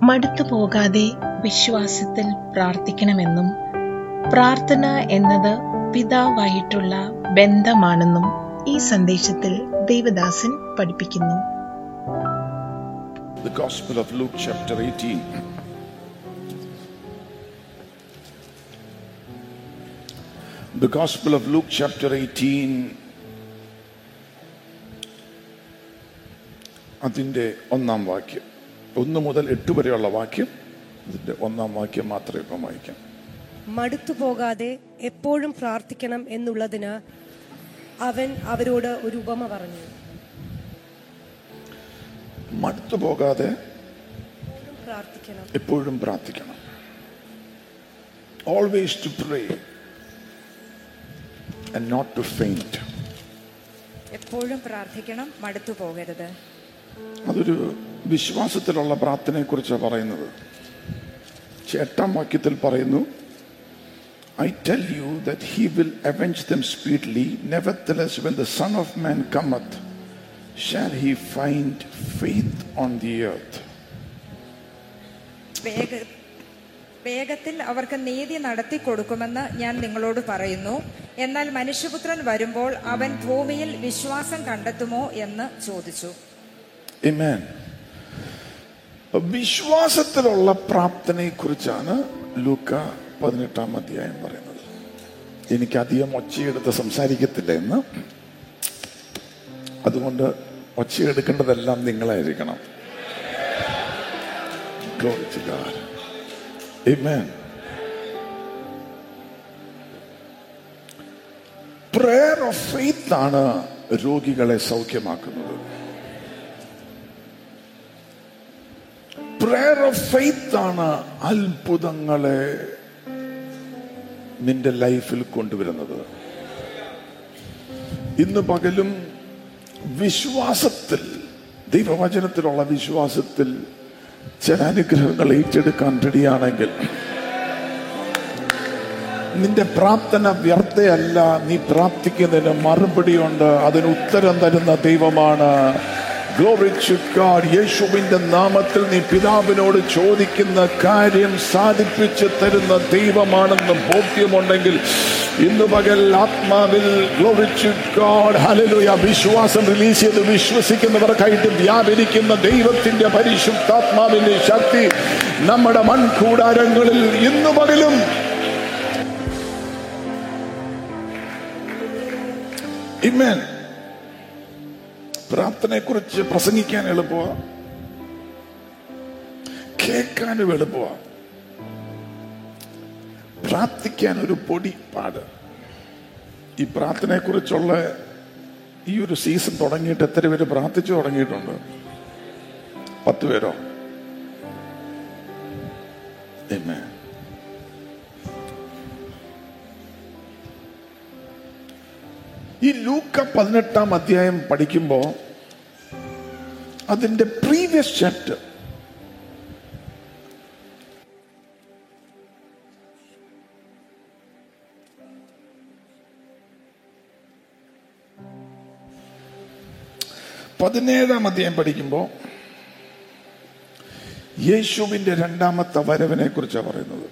മടുത്തു പോകാതെ വിശ്വാസത്തിൽ പ്രാർത്ഥിക്കണമെന്നും പ്രാർത്ഥന എന്നത് പിതാവായിട്ടുള്ള ബന്ധമാണെന്നും ഈ സന്ദേശത്തിൽ ദേവദാസൻ പഠിപ്പിക്കുന്നു The Gospel of Luke, chapter 18. The Gospel of Luke, chapter 18. അതിൻ്റെ ഒന്നാം വാക്യം ഒന്ന് മുതൽ എട്ട് വരെയുള്ള വാക്യം ഇതിൻ്റെ ഒന്നാം വാക്യം മാത്രമേ ഇപ്പം വായിക്കാം മടുത്തു പോകാതെ എപ്പോഴും പ്രാർത്ഥിക്കണം എന്നുള്ളതിന് അവൻ അവരോട് ഒരു ഉപമ പറഞ്ഞു മടുത്തു പോകാതെ പ്രാർത്ഥിക്കണം എപ്പോഴും പ്രാർത്ഥിക്കണം always to pray and not to faint എപ്പോഴും പ്രാർത്ഥിക്കണം മടുത്തു പോകരുത് അതൊരു വിശ്വാസത്തിലുള്ള പ്രാർത്ഥനയെക്കുറിച്ചാണ് പറയുന്നത് പക്ഷെ എട്ടാം വാക്യത്തിൽ പറയുന്നു I tell you that he will avenge them speedily nevertheless when the son of man cometh shall he find faith on the earth വേഗ വേഗത്തിൽ അവർക്ക് നീതി നടത്തി കൊടുക്കുമെന്ന് ഞാൻ നിങ്ങളോട് പറയുന്നു എന്നാൽ മനുഷ്യപുത്രൻ വരുമ്പോൾ അവൻ ഭൂമിയിൽ വിശ്വാസം കണ്ടെത്തുമോ എന്ന് ചോദിച്ചു Amen. അപ്പൊ വിശ്വാസത്തിലുള്ള പ്രാർത്ഥനയെ കുറിച്ചാണ് ലൂക്ക പതിനെട്ടാം അധ്യായം പറയുന്നത് എനിക്ക് അധികം ഒച്ചയെടുത്ത് സംസാരിക്കത്തില്ല എന്ന് അതുകൊണ്ട് ഒച്ചയെടുക്കേണ്ടതെല്ലാം നിങ്ങളായിരിക്കണം Glory to God. Amen. Prayer of faith ആണ് രോഗികളെ സൗഖ്യമാക്കുന്നത് പ്രയർ ഓഫ് ഫെയ്ത്ത് ആണ് അത്ഭുതങ്ങളെ നിന്റെ ലൈഫിൽ കൊണ്ടുവരുന്നത് ഇന്ന് പകലും വിശ്വാസത്തിൽ ദൈവവചനത്തിലുള്ള വിശ്വാസത്തിൽ ചില അനുഗ്രഹങ്ങൾ ഏറ്റെടുക്കാൻ റെഡിയാണെങ്കിൽ നിന്റെ പ്രാർത്ഥന വ്യർത്ഥയല്ല നീ പ്രാർത്ഥിക്കുന്നതിന് മറുപടിയുണ്ട് അതിന് ഉത്തരം തരുന്ന ദൈവമാണ് Glory to God. യേശുവിന്റെ നാമത്തിൽ നീ പിതാവിനോട് ചോദിക്കുന്ന കാര്യം സാധിപ്പിച്ച് തരുന്ന ദൈവമാണെന്ന് ബോധ്യമുണ്ടെങ്കിൽ ഇന്ന് പകൽ ആത്മാവിൽ Glory to God. Hallelujah. വിശ്വാസം റിലീസ് ചെയ്ത് വിശ്വസിക്കുന്നവർക്കായിട്ട് വ്യാപരിക്കുന്ന ദൈവത്തിന്റെ പരിശുദ്ധാത്മാവിന്റെ ശക്തി നമ്മുടെ മൺകൂടാരങ്ങളിൽ ഇന്നു പകലും Amen. പ്രാർത്ഥനയെ കുറിച്ച് പ്രസംഗിക്കാൻ എളുപ്പമാ കേൾക്കാനും എളുപ്പമാ പ്രാർത്ഥിക്കാൻ ഒരു പൊടി പാട് ഈ പ്രാർത്ഥനയെ കുറിച്ചുള്ള ഈ ഒരു സീസൺ തുടങ്ങിയിട്ട് എത്ര പേര് പ്രാർത്ഥിച്ചു തുടങ്ങിയിട്ടുണ്ട് പത്ത് പേരോ Amen. ഈ ലൂക്ക പതിനെട്ടാം അധ്യായം പഠിക്കുമ്പോൾ അതിന്റെ പ്രീവിയസ് ചാപ്റ്റർ പതിനേഴാം അധ്യായം പഠിക്കുമ്പോൾ യേശുവിന്റെ രണ്ടാമത്തെ വരവിനെ കുറിച്ചാണ് പറയുന്നത്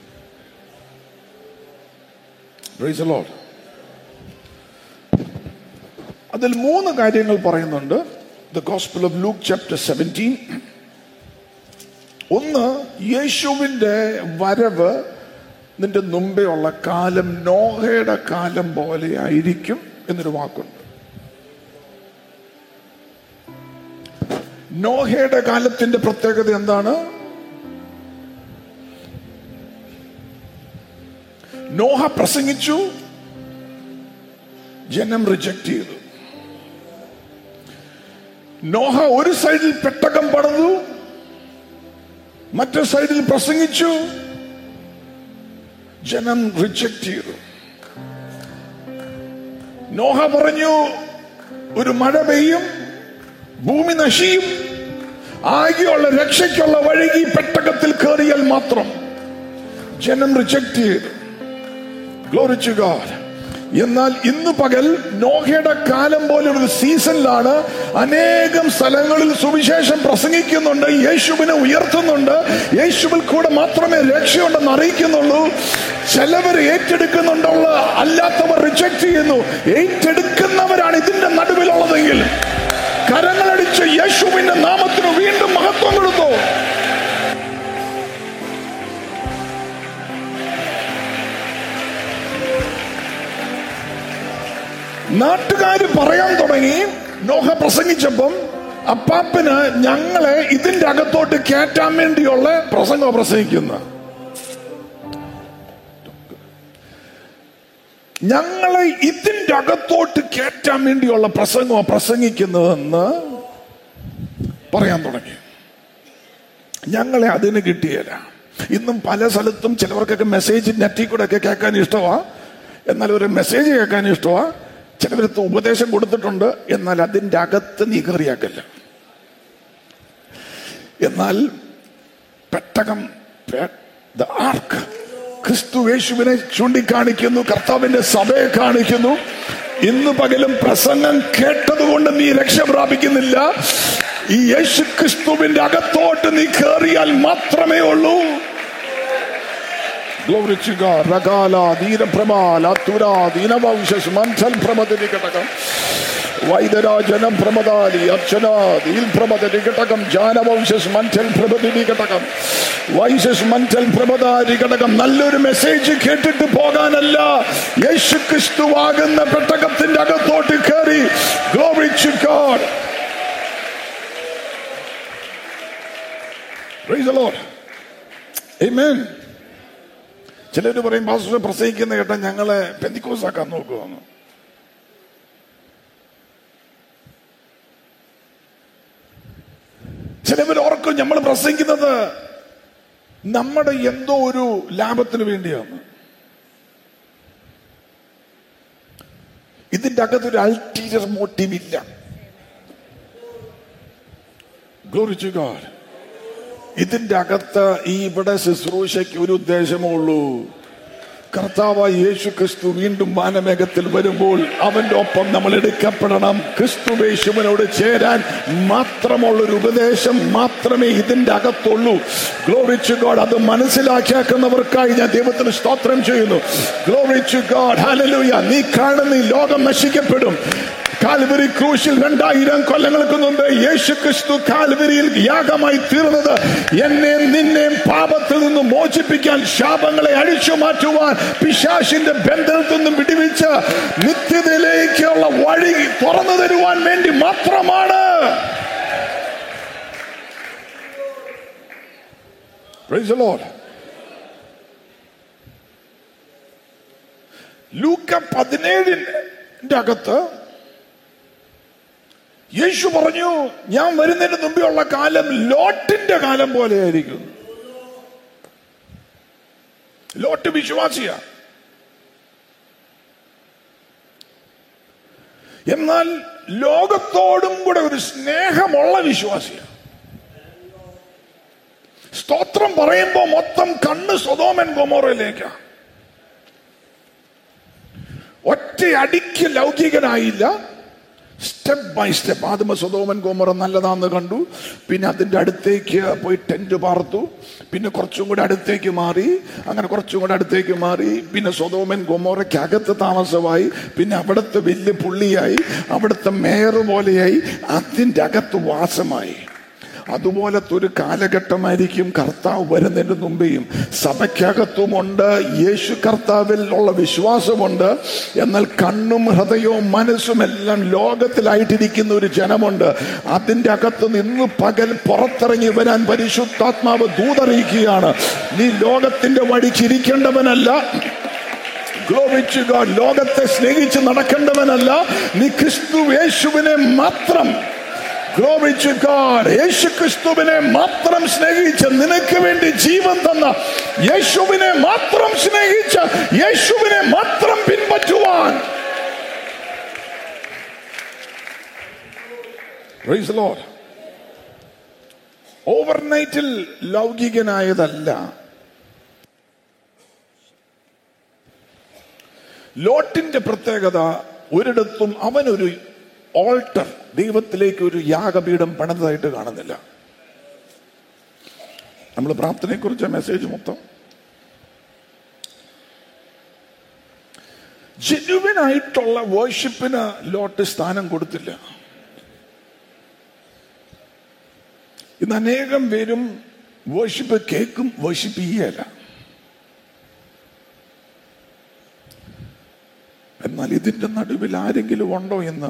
Praise the Lord. അതിൽ മൂന്ന് കാര്യങ്ങൾ പറയുന്നുണ്ട് the gospel of Luke chapter seventeen ഒന്ന് യേശുവിന്റെ വരവ് നിന്റെ മുമ്പേ ഉള്ള കാലം നോഹയുടെ കാലം പോലെ ആയിരിക്കും എന്നൊരു വാക്കുണ്ട് നോഹയുടെ കാലത്തിന്റെ പ്രത്യേകത എന്താണ് നോഹ പ്രസംഗിച്ചു ജനം റിജക്ട് ചെയ്തു നോഹ ഒരു സൈഡിൽ പെട്ടകം പടന്നു മറ്റേ സൈഡിൽ പ്രസംഗിച്ചു ജനം റിജക്ട് ചെയ്തു നോഹ പറഞ്ഞു ഒരു മഴ പെയ്യും ഭൂമി നശിയും ആകെയുള്ള രക്ഷയ്ക്കുള്ള വഴി ഈ പെട്ടകത്തിൽ കയറിയാൽ മാത്രം ജനം റിജക്ട് ചെയ്തു Glory to God. എന്നാൽ ഇന്ന് പകൽ നോഹയുടെ കാലം പോലെ ഒരു സീസണിലാണ് അനേകം സ്ഥലങ്ങളിൽ സുവിശേഷം പ്രസംഗിക്കുന്നുണ്ട് യേശുവിനെ ഉയർത്തുന്നുണ്ട് യേശുവിൽ കൂടെ മാത്രമേ രക്ഷയുണ്ടെന്ന് അറിയിക്കുന്നുള്ളൂ ചിലവർ ഏറ്റെടുക്കുന്നുണ്ടുള്ള അല്ലാത്തവർ റിജക്ട് ചെയ്യുന്നു ഏറ്റെടുക്കുന്നവരാണ് ഇതിന്റെ നടുവിലുള്ളതെങ്കിൽ കരങ്ങളടിച്ച് യേശുവിന്റെ നാമത്തിന് വീണ്ടും മഹത്വം കൊടുത്തു നാട്ടുകാര് പറയാൻ തുടങ്ങി നോഹ പ്രസംഗിച്ചപ്പം അപ്പാപ്പന് ഞങ്ങളെ ഇതിന്റെ അകത്തോട്ട് കയറ്റാൻ വേണ്ടിയുള്ള പ്രസംഗം പ്രസംഗിക്കുന്ന ഞങ്ങളെ ഇതിന്റെ അകത്തോട്ട് കയറ്റാൻ വേണ്ടിയുള്ള പ്രസംഗം പ്രസംഗിക്കുന്നതെന്ന് പറയാൻ തുടങ്ങി ഞങ്ങളെ അതിന് കിട്ടിയല്ല ഇന്നും പല സ്ഥലത്തും ചിലവർക്കൊക്കെ മെസ്സേജ് നെറ്റിൽ കൂടെ ഒക്കെ കേൾക്കാൻ ഇഷ്ടമാ എന്നാൽ ഒരു മെസ്സേജ് കേൾക്കാൻ ഇഷ്ടമാ ചിലവരത്ത് ഉപദേശം കൊടുത്തിട്ടുണ്ട് എന്നാൽ അതിന്റെ അകത്ത് നീ കയറിയാക്കല്ല എന്നാൽ പെട്ടകം ദ ആർക്ക് ക്രിസ്തു യേശുവിനെ ചൂണ്ടിക്കാണിക്കുന്നു കർത്താവിന്റെ സഭയെ കാണിക്കുന്നു ഇന്ന് പകലും പ്രസംഗം കേട്ടതുകൊണ്ട് നീ രക്ഷ പ്രാപിക്കുന്നില്ല ഈ യേശു ക്രിസ്തുവിന്റെ അകത്തോട്ട് നീ കയറിയാൽ മാത്രമേ ഉള്ളൂ Glory to God. Ragala, Dina Pramala, Tura, Dina Vaushas, Mantal Pramadini Katakam. വൈദരാജനം പ്രമദാലി അർച്ചന ദീൽ പ്രമദനി ഘടകം ജാനവംശസ് മൻറ്റൽ പ്രമദിനി ഘടകം വൈശസ് മൻറ്റൽ പ്രമദാരി ഘടകം നല്ലൊരു മെസ്സേജ് കേട്ടിട്ട് പോകാനല്ല യേശു ക്രിസ്തുവാകുന്ന പെട്ടകത്തിന്റെ അകത്തോട്ട് കയറി Glory to God. Praise the Lord. Amen. ചിലർ പറയും പാസ്റ്റർ പ്രസംഗിക്കുന്ന കേട്ടാ ഞങ്ങളെ പെന്തിക്കോസാക്കാൻ നോക്കുവാന്ന് ചിലവർ ഓർക്കും നമ്മൾ പ്രസംഗിക്കുന്നത് നമ്മുടെ എന്തോ ഒരു ലാഭത്തിന് വേണ്ടിയാണ് ഇതിന്റെ അകത്തൊരു അൾട്ടീരിയർ മോട്ടീവ് ഇല്ല Glory to God. ഇതിന്റെ അകത്ത് ഈ ഇവിടെ ശുശ്രൂഷയ്ക്ക് ഒരു ഉദ്ദേശമേ ഉള്ളൂ കർത്താവ് യേശു ക്രിസ്തു വീണ്ടും വാനമേഘത്തിൽ വരുമ്പോൾ അവന്റെ ഒപ്പം നമ്മൾ എടുക്കപ്പെടണം ക്രിസ്തു യേശുവിനോട് ചേരാൻ മാത്രമുള്ള ഒരു ഉപദേശം മാത്രമേ ഇതിന്റെ അകത്തുള്ളൂ ഗ്ലോറിച്ചു ഗോഡ് അത് മനസ്സിലാക്കിയാക്കുന്നവർക്കായി ഞാൻ ദൈവത്തിന് സ്തോത്രം ചെയ്യുന്നു ഗ്ലോറിച്ചു ഗോഡ് ഹല്ലേലൂയ നീ കാണുന്ന ഈ ലോകം നശിക്കപ്പെടും കാൽവരി ക്രൂശിൽ രണ്ടായിരം കൊല്ലങ്ങൾക്ക് മുമ്പ് യേശു ക്രിസ്തു കാൽവരിയിൽ യാഗമായി തീർന്നത് എന്നെ നിന്നെയും പാപത്തിൽ നിന്നും മോചിപ്പിക്കാൻ ശാപങ്ങളെ അഴിച്ചു മാറ്റുവാൻ പിശാശിന്റെ ബന്ധനത്തിൽ നിന്നും വിടിവിച്ച് നിത്യതയിലേക്കുള്ള വഴി തുറന്നു തരുവാൻ വേണ്ടി മാത്രമാണ് Praise the Lord. ലൂക്ക പതിനേഴിന്റെ അകത്ത് യേശു പറഞ്ഞു ഞാൻ വരുന്നതിന് മുമ്പെയുള്ള കാലം ലോട്ടിന്റെ കാലം പോലെ ആയിരിക്കും ലോട്ട് വിശ്വാസിയ എന്നാൽ ലോകത്തോടും കൂടെ ഒരു സ്നേഹമുള്ള വിശ്വാസിയ സ്തോത്രം പറയുമ്പോ മൊത്തം കണ്ണ് സ്വതോമൻ ഗൊമോറയിലേക്കാണ് ഒറ്റ അടിക്ക് ലൗകികനായില്ല സ്റ്റെപ്പ് ബൈ സ്റ്റെപ്പ് ആദ്യമ സ്വതോമൻ ഗോമറ നല്ലതാന്ന് കണ്ടു പിന്നെ അതിന്റെ അടുത്തേക്ക് പോയി ടെന്റ് പാർത്തു പിന്നെ കുറച്ചും കൂടെ അടുത്തേക്ക് മാറി അങ്ങനെ കുറച്ചും കൂടെ അടുത്തേക്ക് മാറി പിന്നെ സ്വതോമൻ ഗോമോറയ്ക്ക് അകത്ത് താമസമായി പിന്നെ അവിടുത്തെ വലിയ പുള്ളിയായി അവിടുത്തെ മേയർ പോലെയായി അതിന്റെ അകത്ത് വാസമായി അതുപോലത്തെ ഒരു കാലഘട്ടമായിരിക്കും കർത്താവ് വരുന്നതിന് മുമ്പേയും സഭയ്ക്കകത്തുമുണ്ട് യേശു കർത്താവിൽ ഉള്ള വിശ്വാസമുണ്ട് എന്നാൽ കണ്ണും ഹൃദയവും മനസ്സും എല്ലാം ലോകത്തിലായിട്ടിരിക്കുന്ന ഒരു ജനമുണ്ട് അതിന്റെ അകത്ത് നിന്ന് പകൽ പുറത്തിറങ്ങി വരാൻ പരിശുദ്ധാത്മാവ് ദൂതറിയിക്കുകയാണ് നീ ലോകത്തിന്റെ വഴി ചിരിക്കേണ്ടവനല്ല Glory to God. ലോകത്തെ സ്നേഹിച്ച് നടക്കേണ്ടവനല്ല നീ ക്രിസ്തു യേശുവിനെ മാത്രം Glory to God. യേശു ക്രിസ്തുവിനെ മാത്രം സ്നേഹിച്ച് നിനക്ക് വേണ്ടി ജീവൻ തന്ന യേശുവിനെ മാത്രം സ്നേഹിച്ച് യേശുവിനെ മാത്രം പിൻപറ്റുവാൻ Praise the Lord. ഓവർനൈറ്റിൽ ലൗകികനായതല്ല ലോട്ടിന്റെ പ്രത്യേകത ഒരിടത്തും അവനൊരു ഓൾട്ടർ ദൈവത്തിലേക്ക് ഒരു യാഗപീഠം പണിതായിട്ട് കാണുന്നില്ല നമ്മൾ പ്രാർത്ഥനയെ കുറിച്ച മെസ്സേജ് മൊത്തം ജെനുവിൻ ആയിട്ടുള്ള വേർഷിപ്പിന് ലോട്ട് സ്ഥാനം കൊടുത്തില്ല ഇന്ന് അനേകം പേരും വേർഷിപ്പ് കേൾക്കും വേർഷിപ്പ് ചെയ്യല എന്നാൽ ഇതിന്റെ നടുവിൽ ആരെങ്കിലും ഉണ്ടോ എന്ന്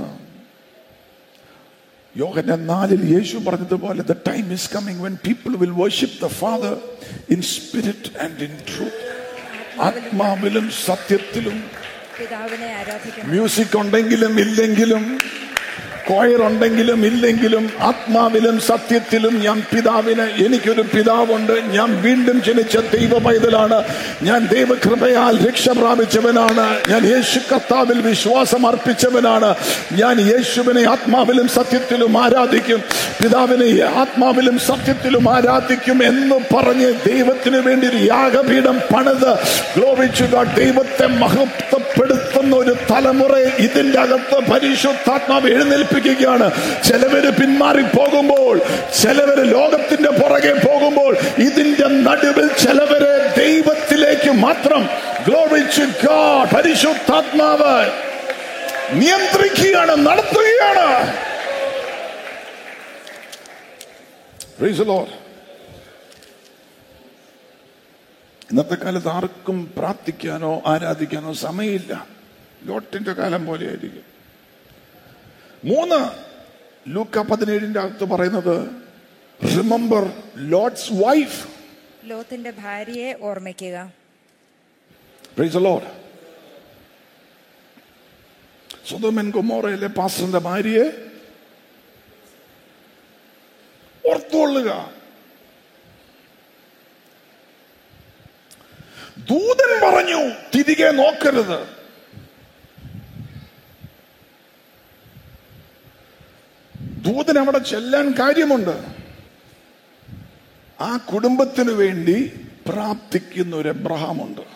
യോഹന നാലിൽ യേശു പറഞ്ഞതുപോലെ the time is coming when people will worship the father in spirit and in truth ആത്മാവിലും സത്യത്തിലും പിതാവിനെ ആരാധിക്കണം മ്യൂസിക് ഉണ്ടെങ്കിലും ഇല്ലെങ്കിലും കോയർ ഉണ്ടെങ്കിലും ഇല്ലെങ്കിലും ആത്മാവിലും സത്യത്തിലും ഞാൻ പിതാവിന് എനിക്കൊരു പിതാവുണ്ട് ഞാൻ വീണ്ടും ജനിച്ച ദൈവ പൈതലാണ് ഞാൻ ദൈവകൃപയാൽ രക്ഷ പ്രാപിച്ചവനാണ് ഞാൻ യേശു കർത്താവിൽ വിശ്വാസം അർപ്പിച്ചവനാണ് ഞാൻ യേശുവിനെ ആത്മാവിലും സത്യത്തിലും ആരാധിക്കും പിതാവിനെ ആത്മാവിലും സത്യത്തിലും ആരാധിക്കും എന്ന് പറഞ്ഞ് ദൈവത്തിന് വേണ്ടി ഒരു യാഗപീഠം പണിത് ഗ്ലോപിച്ചുക ദൈവത്തെ മഹത്വപ്പെടുത്തുന്ന ഒരു തലമുറ ഇതിന്റെ അകത്ത് പരിശുദ്ധാത്മാവ് എഴുന്നേൽപ്പിക്കുകയാണ് ചിലവര് പിന്മാറി പോകുമ്പോൾ ചിലവര് ലോകത്തിന്റെ പുറകെ പോകുമ്പോൾ ഇതിന്റെ നടുവിൽ ചിലവരെ ദൈവത്തിലേക്ക് മാത്രം ഗ്ലോറിച്ച് ഗോഡ് പരിശുദ്ധാത്മാവ് നിയന്ത്രിക്കുകയാണ് നടത്തുകയാണ് Praise the Lord. ഇന്നത്തെ കാലത്ത് ആർക്കും പ്രാർത്ഥിക്കാനോ ആരാധിക്കാനോ സമയമില്ല ലോട്ടിന്റെ കാലം പോലെ ആയിരിക്കും മൂന്ന് ലൂക്ക പതിനേഴിന്റെ അകത്ത് പറയുന്നത് റിമെമ്പർ ലോഡ്സ് വൈഫ് ലോത്തിന്റെ ഭാര്യയെ ഓർമ്മിക്കുക പ്രൈസ് ലോഡ് സ്വതമൻ കുമോറയിലെ പാസ്റ്ററിന്റെ ഭാര്യയെ ഓർത്തുകൊള്ളുക ദൂതൻ പറഞ്ഞു തിരികെ നോക്കരുത് ദൂതൻ അവിടെ ചെല്ലാൻ കാര്യമുണ്ട് ആ കുടുംബത്തിന് വേണ്ടി പ്രാർത്ഥിക്കുന്ന ഒരു എബ്രഹാമുണ്ട്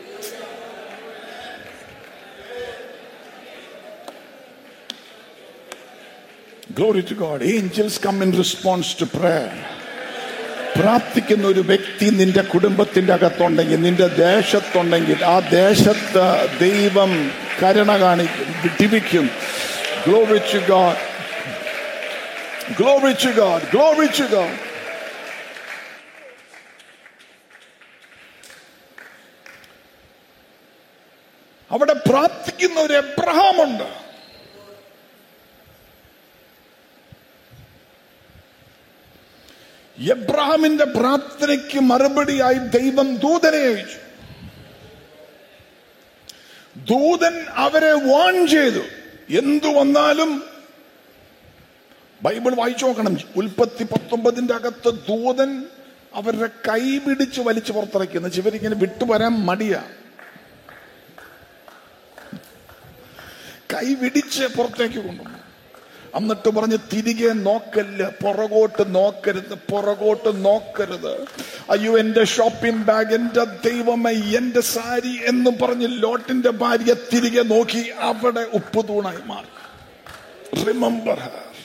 Glory to God. Angels come in response to prayer. പ്രാർത്ഥിക്കുന്ന ഒരു വ്യക്തി നിന്റെ കുടുംബത്തിന്റെ അകത്തുണ്ടെങ്കിൽ നിന്റെ ദേശത്തുണ്ടെങ്കിൽ ആ ദേശത്ത് ദൈവം കരുണ കാണിക്കും വിടിവിക്കും Glory to God. Glory to God. Glory to God. അവിടെ പ്രാർത്ഥിക്കുന്ന ഒരു എബ്രഹാമുണ്ട് എബ്രഹാമിന്റെ പ്രാർത്ഥനയ്ക്ക് മറുപടിയായി ദൈവം ദൂതനെ അയച്ചു ദൂതൻ അവരെ വാൺ ചെയ്തു എന്തു വന്നാലും ബൈബിൾ വായിച്ചു നോക്കണം ഉൽപ്പത്തി പത്തൊമ്പതിന്റെ അകത്ത് ദൂതൻ അവരുടെ കൈ പിടിച്ച് വലിച്ചു പുറത്തിറക്കുന്ന ഇവരിങ്ങനെ വിട്ടുവരാൻ മടിയാ കൈ പിടിച്ച് പുറത്തേക്ക് കൊണ്ടുവന്നു എന്നിട്ട് പറഞ്ഞ് തിരികെ നോക്കല്ല പുറകോട്ട് നോക്കരുത് പുറകോട്ട് നോക്കരുത് അയ്യോ എന്റെ ഷോപ്പിംഗ് ബാഗ് എന്റെ ദൈവമേ എന്റെ സാരി എന്ന് പറഞ്ഞ് ലോട്ടിന്റെ ഭാര്യ തിരികെ നോക്കി അവിടെ ഉപ്പുതൂണായി മാറി റിമെമ്പർ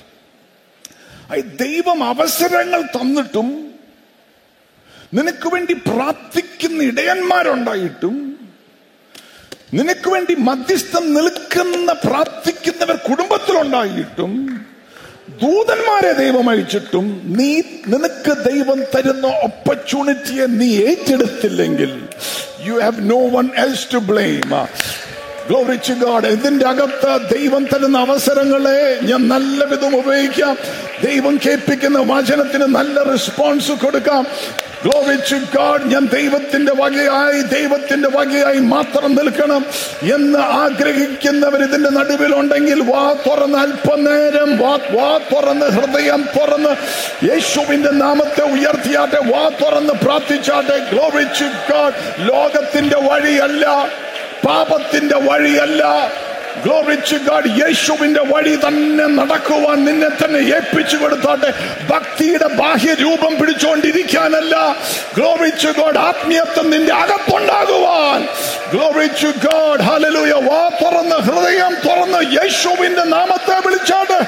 ദൈവം അവസരങ്ങൾ തന്നിട്ടും നിനക്ക് വേണ്ടി പ്രാർത്ഥിക്കുന്ന ഇടയന്മാരുണ്ടായിട്ടും നിനക്ക് വേണ്ടി മധ്യസ്ഥം നിൽക്കുന്ന പ്രാർത്ഥിക്കുന്നവർ കുടുംബത്തിലുണ്ടായിട്ടും ദൂതന്മാരെ ദൈവം അയച്ചിട്ടും നീ നിനക്ക് ദൈവം തരുന്ന ഓപ്പർച്യൂണിറ്റിയെ നീ ഏറ്റെടുത്തില്ലെങ്കിൽ you have no one else to blame glory to God ഇതിന്റെ അകത്ത് ദൈവം തരുന്ന അവസരങ്ങളെ ഞാൻ നല്ല വിധം ഉപയോഗിക്കാം ദൈവം കേൾപ്പിക്കുന്ന വചനത്തിന് നല്ല റെസ്പോൺസ് കൊടുക്കാം ഗ്ലോറിച്ച് ഗാഡ് ഞാൻ ദൈവത്തിന്റെ വകയായി ദൈവത്തിന്റെ വകയായി മാത്രം നിൽക്കണം എന്ന് ആഗ്രഹിക്കുന്നവർ ഇതിന്റെ നടുവിലുണ്ടെങ്കിൽ വാ തുറന്ന് അല്പനേരം വാ വാ തുറന്ന് ഹൃദയം തുറന്ന് യേശുവിന്റെ നാമത്തെ ഉയർത്തിയാട്ടെ വാ തുറന്ന് പ്രാർത്ഥിച്ചാട്ടെ ഗ്ലോറിച്ച് ഗാഡ് ലോകത്തിന്റെ വഴിയല്ല പാപത്തിന്റെ വഴിയല്ല Glory to God. യേശുവിന്റെ വഴി തന്നെ നടക്കുവാൻ നിന്നെ തന്നെ ഏൽപ്പിച്ചു കൊടുത്തോട്ടെ ഭക്തിയുടെ ബാഹ്യ രൂപം പിടിച്ചുകൊണ്ടിരിക്കാനല്ല ഗ്ലോറി ടു ഗോഡ് ആത്മീയത്വം നിന്റെ അകത്തുണ്ടാകുവാൻ ഗ്ലോറി ടു ഗോഡ് ഹല്ലേലൂയ വാ തുറന്ന് ഹൃദയം തുറന്ന് യേശുവിന്റെ നാമത്തെ വിളിച്ചോട്ടെ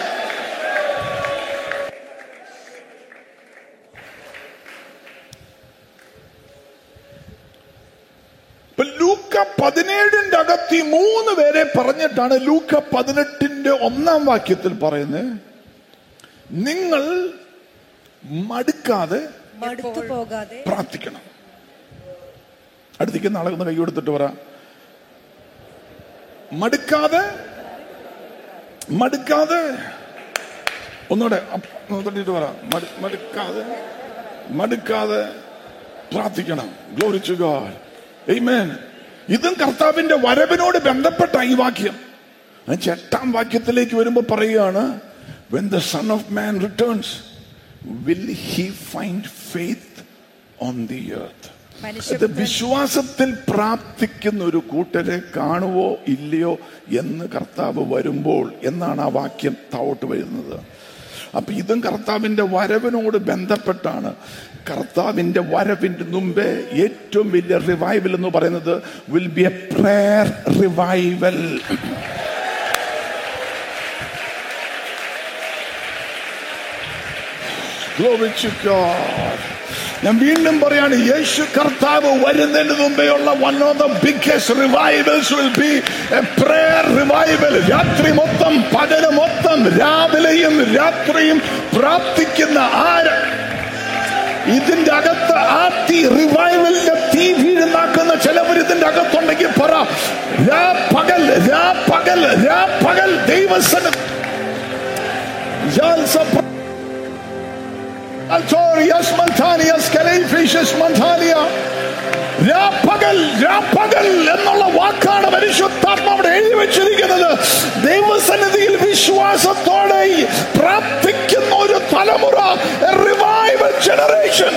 ഇപ്പൊ ലൂക്ക പതിനേഴിന്റെ അകത്ത് ഈ മൂന്ന് പേരെ പറഞ്ഞിട്ടാണ് ലൂക്ക പതിനെട്ടിന്റെ ഒന്നാം വാക്യത്തിൽ പറയുന്നത് നിങ്ങൾ മടുക്കാതെ മടുത്തു പോകാതെ പ്രാർത്ഥിക്കണം അടുത്തേക്ക് നാളെ ഒന്ന് കൈ കൊടുത്തിട്ട് പറ മടുക്കാതെ മടുക്കാതെ ഒന്നുകൂടെ അപ്പ് ഒന്ന് തട്ടിയിട്ട് പറ മടു- മടുക്കാതെ മടുക്കാതെ പ്രാർത്ഥിക്കണം ഗ്ലോറി ടു ഗോഡ് ആമേൻ ഇതും കർത്താവിന്റെ വരവിനോട് ബന്ധപ്പെട്ട ഈ വാക്യം അതിന് എട്ടാം വാക്യത്തിലേക്ക് വരുമ്പോൾ പറയുകയാണ് when the son of man returns will he find faith on the earth ഇത് മനുഷ്യപുത്രൻ വിശ്വാസത്തിൽ പ്രാർത്ഥിക്കുന്ന ഒരു കൂട്ടരെ കാണുവോ ഇല്ലയോ എന്ന് കർത്താവ് വരുമ്പോൾ എന്നാണ് ആ വാക്യം താവോട്ട് വരുന്നത് അപ്പൊ ഇതും കർത്താവിന്റെ വരവിനോട് ബന്ധപ്പെട്ടാണ് കർത്താവിന്റെ വരവിന്റെ മുമ്പേ ഏറ്റവും വലിയ റിവൈവൽ എന്ന് പറയുന്നത് will be a prayer revival Glory to God. ഞാൻ വീണ്ടും പറയാണ് യേശു കർത്താവ് വരുന്നതിന് മുമ്പേയുള്ള one of the biggest revivals will be a prayer revival രാത്രി മൊത്തം പകല് മൊത്തം രാവിലെയും രാത്രിയും പ്രാർത്ഥിക്കുന്ന ആര് ഇതിന്റെ അകത്ത് ആ തീ റിവൈവലിന്റെ തീ വീഴുന്നാക്കുന്ന ചിലവർ ഇതിന്റെ അകത്തുണ്ടെങ്കിൽ പറ രാ പകൽ രാ പകൽ രാ പകൽ ദൈവസന Altorias Montanias Califishas Montalia രാപ്പകൽ രാപ്പകൽ എന്നുള്ള വാക്കാണ് പരിശുദ്ധാത്മ അവിടെ എഴുതി വെച്ചിരിക്കുന്നത് ദൈവസന്നിധിയിൽ വിശ്വാസത്തോടെ പ്രാർത്ഥിക്കുന്ന ഒരു തലമുറ revival generation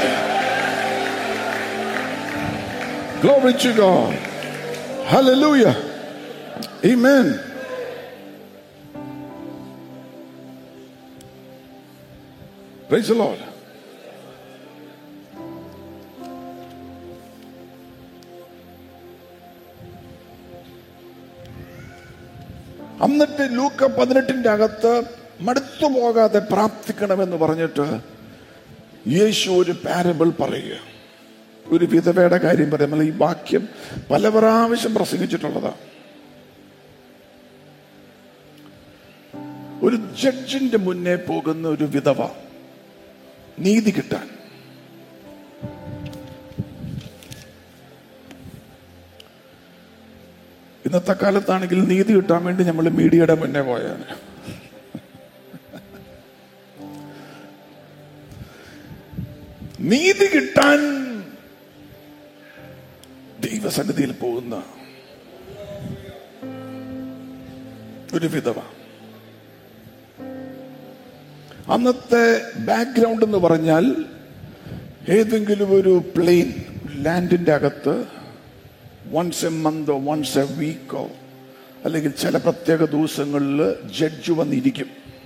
Glory to God. Hallelujah. Amen. Praise the Lord. എന്നിട്ട് ലൂക്ക പതിനെട്ടിന്റെ അകത്ത് മടുത്തു പോകാതെ പ്രാർത്ഥിക്കണമെന്ന് പറഞ്ഞിട്ട് യേശു ഒരു പാരബിൾ പറയുക ഒരു വിധവയുടെ കാര്യം പറയാം നമ്മൾ ഈ വാക്യം പല പ്രാവശ്യം പ്രസംഗിച്ചിട്ടുള്ളതാ ഒരു ജഡ്ജിന്റെ മുന്നേ പോകുന്ന ഒരു വിധവ നീതി കിട്ടാൻ ഇന്നത്തെ കാലത്താണെങ്കിൽ നീതി കിട്ടാൻ വേണ്ടി നമ്മൾ മീഡിയയുടെ മുന്നേ പോയാണ് നീതി കിട്ടാൻ ദൈവസന്നിധിയിൽ പോകുന്ന ഒരു വിധവ അന്നത്തെ ബാക്ക്ഗ്രൗണ്ട് എന്ന് പറഞ്ഞാൽ ഏതെങ്കിലും ഒരു പ്ലെയിൻ ലാൻഡിന്റെ അകത്ത് വൺസ് എ മന്തോ വൺസ് എ വീക്കോ അല്ലെങ്കിൽ ചില പ്രത്യേക ദിവസങ്ങളിൽ ജഡ്ജ് വന്നിരിക്കും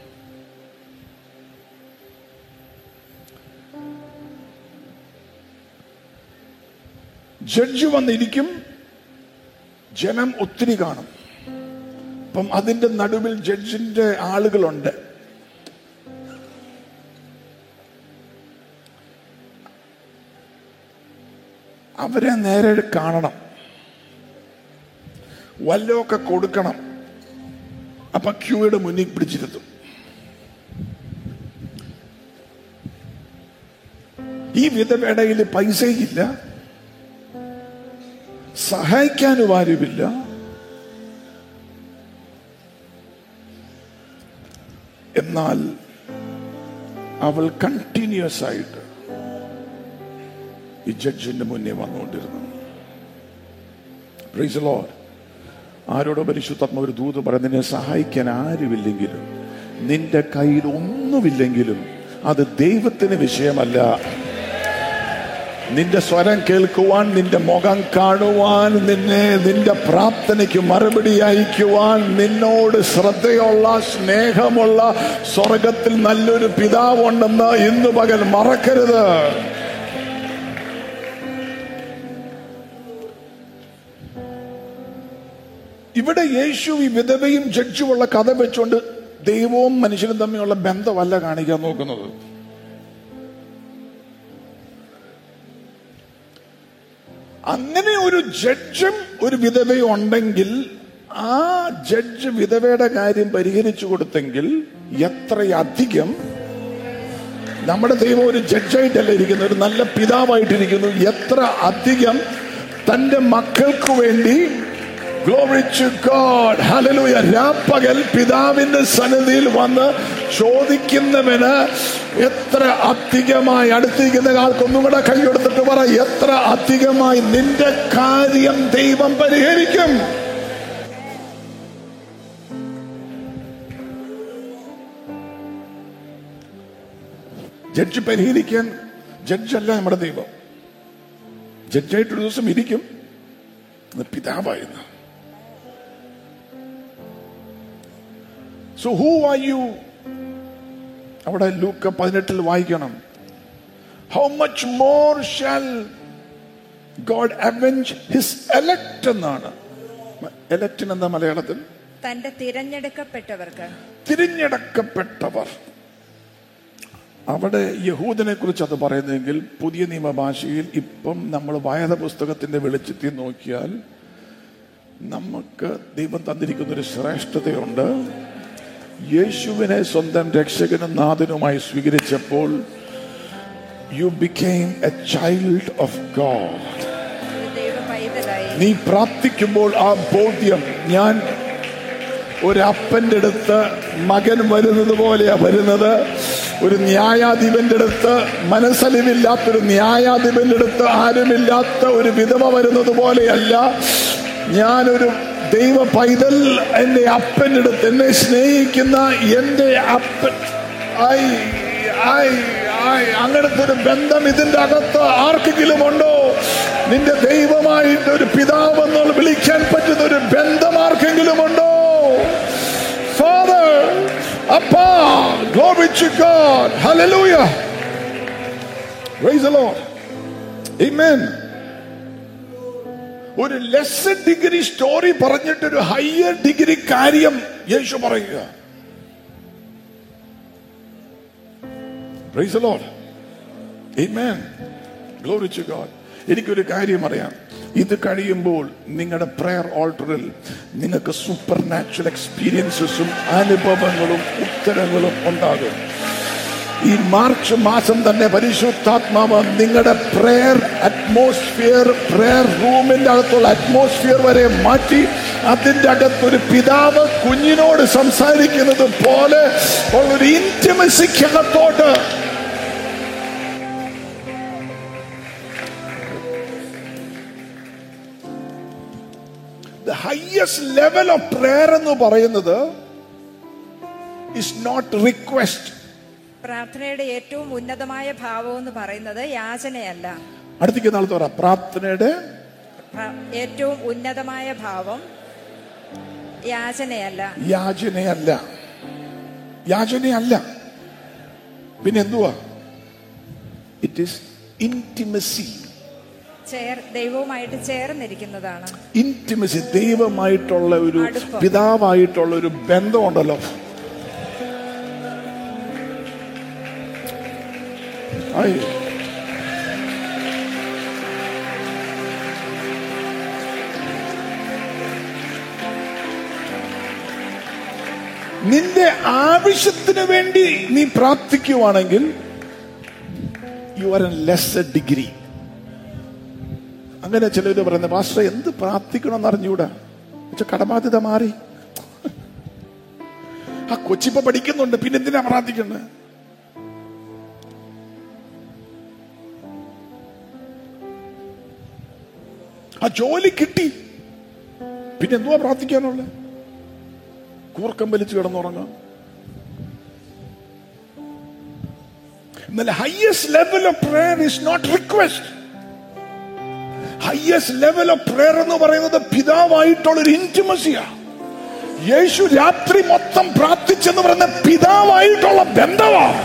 ജഡ്ജ് വന്നിരിക്കും ജനം ഒത്തിരി കാണും അപ്പം അതിന്റെ നടുവിൽ ജഡ്ജിന്റെ ആളുകളുണ്ട് അവരെ നേരെ കാണണം വല്ലതൊക്കെ കൊടുക്കണം അപ്പൊ ക്യൂയുടെ മുന്നിൽ പിടിച്ചിരുത്തും ഈ വിധവേടയിൽ പൈസയില്ല സഹായിക്കാനും ആരുമില്ല എന്നാൽ അവൾ കണ്ടിന്യൂസ് ആയിട്ട് ഈ ജഡ്ജിന്റെ മുന്നേ വന്നുകൊണ്ടിരുന്നു Praise the Lord. ആരോടോ പരിശുദ്ധാത്മ ഒരു ദൂത് പറഞ്ഞ് നിന്നെ സഹായിക്കാൻ ആരുമില്ലെങ്കിലും നിന്റെ കയ്യിൽ ഒന്നുമില്ലെങ്കിലും അത് ദൈവത്തിന് വിഷയമല്ല നിന്റെ സ്വരം കേൾക്കുവാൻ നിന്റെ മുഖം കാണുവാൻ നിന്നെ നിന്റെ പ്രാർത്ഥനയ്ക്ക് മറുപടി അയക്കുവാൻ നിന്നോട് ശ്രദ്ധയുള്ള സ്നേഹമുള്ള സ്വർഗത്തിൽ നല്ലൊരു പിതാവുണ്ടെന്ന് ഇന്നു പകൽ മറക്കരുത് ഇവിടെ യേശു ഈ വിധവയും ജഡ്ജുമുള്ള കഥ വെച്ചുകൊണ്ട് ദൈവവും മനുഷ്യനും തമ്മിലുള്ള ബന്ധമല്ല കാണിക്കാൻ നോക്കുന്നത് അങ്ങനെ ഒരു ജഡ്ജും ഒരു വിധവയും ഉണ്ടെങ്കിൽ ആ ജഡ്ജ് വിധവയുടെ കാര്യം പരിഹരിച്ചു കൊടുത്തെങ്കിൽ എത്രയധികം നമ്മുടെ ദൈവം ഒരു ജഡ്ജായിട്ടല്ല ഇരിക്കുന്നത് ഒരു നല്ല പിതാവായിട്ടിരിക്കുന്നു എത്ര അധികം തന്റെ മക്കൾക്ക് വേണ്ടി Glory to God. Hallelujah. രാപ്പകൽ പിതാവിന്റെ സന്നിധിയിൽ വന്ന് ചോദിക്കുന്നവന് എത്ര അധികമായി അടുത്തിരിക്കുന്ന ആൾക്കൊന്നും കൂടെ കൈയെടുത്തിട്ട് പറ എത്ര അധികമായി നിന്റെ കാര്യം ദൈവം പരിഹരിക്കും ജഡ്ജ് പരിഹരിക്കാൻ ജഡ്ജല്ല നമ്മുടെ ദൈവം ജഡ്ജായിട്ടൊരു ദിവസം ഇരിക്കും അത് പിതാവായിരുന്നു സോ ഹൂ ആർ യു അവിടെ ലൂക്ക പതിനെട്ടിൽ വായിക്കണം how much more shall God avenge his elect എന്നാണ് എലക്റ്റിന് എന്താ മലയാളത്തിൽ തന്റെ തിരഞ്ഞെടുക്കപ്പെട്ടവർക്ക് തിരഞ്ഞെടുക്കപ്പെട്ടവർ അവിടെ യഹൂദനെ കുറിച്ച് അത് പറയുന്നെങ്കിൽ പുതിയ നിയമഭാഷയിൽ ഇപ്പം നമ്മൾ വായന പുസ്തകത്തിന്റെ വെളിച്ചത്തിൽ നോക്കിയാൽ നമുക്ക് ദൈവം തന്നിരിക്കുന്ന ഒരു ശ്രേഷ്ഠതയുണ്ട് യേശുവിനെ സ്വന്തം രക്ഷകനും നാഥനുമായി സ്വീകരിച്ചപ്പോൾ you became a child of God ഒരു ദൈവ പൈതലായി നീ പ്രാർത്ഥിക്കുമ്പോൾ ആ ബോധ്യം ഞാൻ ഒരു അപ്പന്റെ അടുത്ത് മകൻ വരുന്നത് പോലെയാ വരുന്നത് ഒരു ന്യായാധിപന്റെ അടുത്ത് മനസ്സലിവില്ലാത്തൊരു ന്യായാധിപന്റെ അടുത്ത് ആരുമില്ലാത്ത ഒരു വിധവ വരുന്നത് പോലെയല്ല ഞാനൊരു ദൈവ പൈതൽ എന്റെ അപ്പന്റെ അടുത്ത് എന്നെ സ്നേഹിക്കുന്ന എന്റെ അപ്പൻ ഐ ഐ ഐ അങ്ങനത്തെ ഒരു ബന്ധം ഇതിന്റെ അകത്ത് ആർക്കെങ്കിലും ഉണ്ടോ നിന്റെ ദൈവമായിട്ട് ഒരു പിതാവ് എന്നുള്ള വിളിക്കാൻ പറ്റുന്ന ഒരു ബന്ധം ആർക്കെങ്കിലും ഉണ്ടോ ഫാദർ അപ്പാ glory to God hallelujah praise the Lord amen ഒരു ലെസ് ഡിഗ്രി സ്റ്റോറി പറഞ്ഞിട്ട് ഒരു ഹയർ ഡിഗ്രി കാര്യം യേശു പറയുക Praise the Lord. Amen. Glory to God. എനിക്കൊരു കാര്യം അറിയാം ഇത് കഴിയുമ്പോൾ നിങ്ങളുടെ പ്രെയർ ഓൾട്ടറിൽ നിങ്ങൾക്ക് സൂപ്പർ നാച്ചുറൽ എക്സ്പീരിയൻസസും അനുഭവങ്ങളും ഉത്തരങ്ങളും ഉണ്ടാകും ഈ മാർച്ച് മാസം തന്നെ പരിശുദ്ധാത്മാവ് നിങ്ങളുടെ പ്രെയർ അറ്റ്മോസ്ഫിയർ പ്രെയർ റൂമിന്റെ അകത്തുള്ള അറ്റ്മോസ്ഫിയർ വരെ മാറ്റി അതിന്റെ അകത്തൊരു പിതാവ് കുഞ്ഞിനോട് സംസാരിക്കുന്നത് പോലെ ഉള്ളൊരു ഇന്റിമസിക്കകത്തോട്ട് the highest level of prayer എന്ന് പറയുന്നത് ഇസ് നോട്ട് റിക്വസ്റ്റ് പ്രാർത്ഥനയുടെ ഏറ്റവും ഉന്നതമായ ഭാവം എന്ന് പറയുന്നത് യാചനയല്ല അടുത്തേക്ക് നാളത്തെ പറ പ്രാർത്ഥനയുടെ പ്ര- ഏറ്റവും ഉന്നതമായ ഭാവം യാചനയല്ല യാചനയല്ല യാചനയല്ല പിന്നെ എന്തുവാ ഇറ്റ് ഈസ് ഇന്റിമസി ചേർ ദൈവവുമായിട്ട് ചേർന്നിരിക്കുന്നതാണ് ഇന്റിമസി ദൈവമായിട്ടുള്ള ഒരു അടുപ്പം. പിതാവായിട്ടുള്ള ഒരു ബന്ധമുണ്ടല്ലോ ആയി. നിന്റെ ആവശ്യത്തിന് വേണ്ടി നീ പ്രാർത്ഥിക്കുവാണെങ്കിൽ you are in less degree അങ്ങനെ ചിലര് പറയുന്നത് പാസ്റ്റർ എന്ത് പ്രാർത്ഥിക്കണമെന്ന് അറിഞ്ഞൂടാ പക്ഷെ കടബാധ്യത മാറി ആ കൊച്ചിപ്പ പഠിക്കുന്നുണ്ട് പിന്നെ എന്തിനാ പ്രാർത്ഥിക്കുന്നത് ആ ജോലി കിട്ടി പിന്നെ എന്തുവാ പ്രാർത്ഥിക്കാനുള്ള കൂർക്കം വലിച്ചു കിടന്നുറങ്ങാം എന്നാൽ highest level of prayer is not request highest level of prayer എന്ന് പറയുന്നത് പിതാവായിട്ടുള്ള ഒരു ഇന്റിമസിയാണ് യേശു രാത്രി മൊത്തം പ്രാർത്ഥിച്ചെന്ന് പറയുന്ന പിതാവായിട്ടുള്ള ബന്ധമാണ്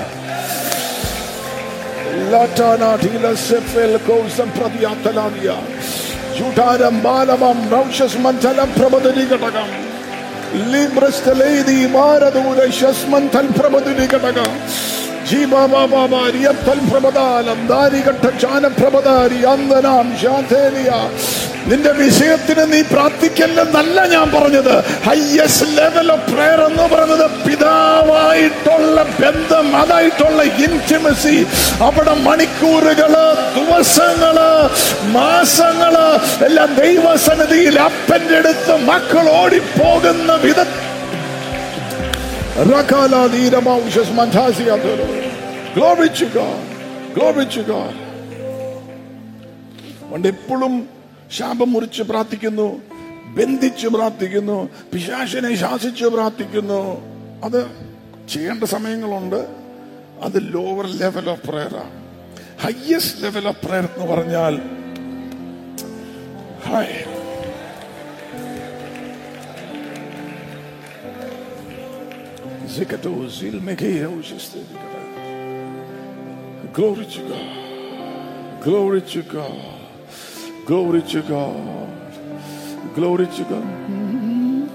Latana Tila Sefel Kosam Pradiataladia. Jutaram Balamam Raushas Mantalam Prabadani Gatagam. Libras Taledi Maradura Shasmantal Prabadani Gatagam. Jiba Baba Riyatal Prabadalam Dari Gatachana Prabadari Andanam Shantelia. നിന്റെ വിഷയത്തിന് നീ പ്രാർത്ഥിക്കല്ലെന്നല്ല ഞാൻ പറഞ്ഞത് ഹയസ്റ്റ് ലെവൽ ഓഫ് പ്രയർ എന്ന് പറയുന്നത് പിതാവായിട്ടുള്ള ബന്ധം അതായിട്ടുള്ള ഇന്റിമസി അവിടെ മണിക്കൂറുകള് ദിവസങ്ങള് മാസങ്ങള് എല്ലാം ദൈവസന്നിധിയിൽ അപ്പന്റെ അടുത്ത് മക്കൾ ഓടിപ്പോകുന്ന വിധ Glory to God. Glory to God. അതുകൊണ്ട് എപ്പോഴും ശാപം മുറിച്ച് പ്രാർത്ഥിക്കുന്നു ബന്ധിച്ച് പ്രാർത്ഥിക്കുന്നു പിശാശിനെ ശാസിച്ച് പ്രാർത്ഥിക്കുന്നു അത് ചെയ്യേണ്ട സമയങ്ങളുണ്ട് അത് ലോവർ ലെവൽ ഓഫ് പ്രയറാണ് ഹയസ്റ്റ് ലെവൽ ഓഫ് പ്രയർ എന്ന് പറഞ്ഞാൽ hi Zikatos, Glory to God. Glory to God. Glory to God. Glory to God.